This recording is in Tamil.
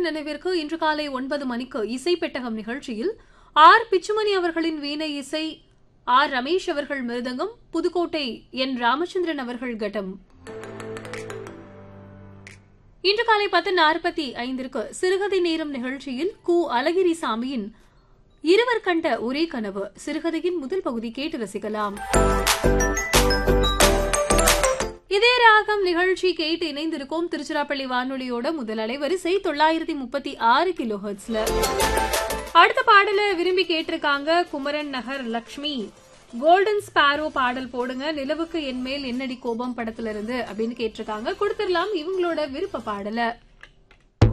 அவர்களின் நினைவிற்கு இன்று காலை ஒன்பது மணிக்கு இசை பெட்டகம் நிகழ்ச்சியில் ஆர் பிச்சுமணி அவர்களின் வீணை இசை ஆர் ரமேஷ் அவர்கள் மிருதங்கம் புதுக்கோட்டை என் ராமச்சந்திரன் அவர்கள் கட்டம் இன்று காலை பத்து நாற்பத்தி ஐந்திற்கு சிறுகதை நேரம் நிகழ்ச்சியில் கு அழகிரி சாமியின் இருவர் கண்ட ஒரே கனவு சிறுகதையின் முதல் பகுதி கேட்டு ரசிக்கலாம் இதே ராகம் நிகழ்ச்சி கேட்டு இணைந்திருக்கோம் திருச்சிராப்பள்ளி வானொலியோட முதல் அலைவரிசை தொள்ளாயிரத்தி முப்பத்தி ஆறு கிலோ ஹெர்ட்ஸ்ல அடுத்த பாடல விரும்பி கேட்டிருக்காங்க குமரன் நகர் லக்ஷ்மி கோல்டன் ஸ்பாரோ பாடல் போடுங்க நிலவுக்கு என் மேல் என்னடி கோபம் படத்துல இருந்து அப்படின்னு கேட்டிருக்காங்க கொடுத்துடலாம் இவங்களோட விருப்ப பாடல